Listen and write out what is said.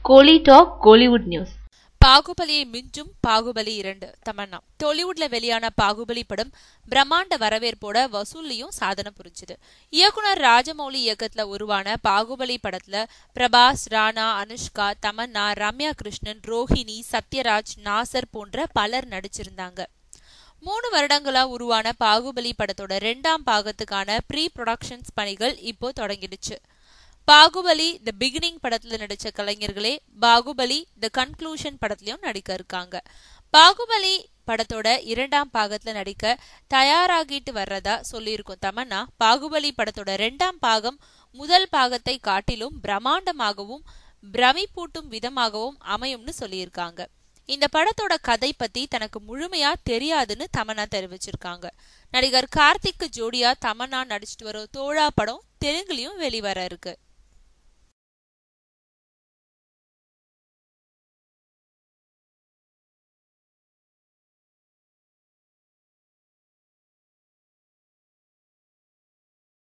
கோலி talk Kollywood news பாகுபலியை மிஞ்சும் பாகுபலி இரண்டு தமன்னா டொலிவுட்ல வெளியான பாகுபலி படம் பிரம்மாண்ட வரவேற்போட வசூல்லையும் சாதனை புரிஞ்சுது இயக்குனர் ராஜமௌலி இயக்கத்துல உருவான பாகுபலி படத்துல பிரபாஸ் ராணா அனுஷ்கா தமன்னா ரம்யா கிருஷ்ணன் ரோஹிணி சத்யராஜ் நாசர் போன்ற பலர் நடிச்சிருந்தாங்க மூணு வருடங்களா உருவான பாகுபலி படத்தோட ரெண்டாம் பாகத்துக்கான ப்ரீ ப்ரொடக்ஷன்ஸ் பணிகள் இப்போ தொடங்கிடுச்சு பாகுபலி த பிகினிங் படத்துல நடிச்ச கலைஞர்களே பாகுபலி த கன்க்ளூஷன் படத்துலயும் நடிக்க இருக்காங்க பாகுபலி படத்தோட இரண்டாம் பாகத்துல நடிக்க தயாராகிட்டு வர்றதா சொல்லியிருக்கும் தமன்னா பாகுபலி படத்தோட ரெண்டாம் பாகம் முதல் பாகத்தை காட்டிலும் பிரம்மாண்டமாகவும் பிரமிப்பூட்டும் விதமாகவும் அமையும்னு சொல்லியிருக்காங்க இந்த படத்தோட கதை பத்தி தனக்கு முழுமையா தெரியாதுன்னு தமன்னா தெரிவிச்சிருக்காங்க நடிகர் கார்த்திக்கு ஜோடியா தமன்னா நடிச்சிட்டு வரும் தோழா படம் தெலுங்குலயும் வெளிவர இருக்கு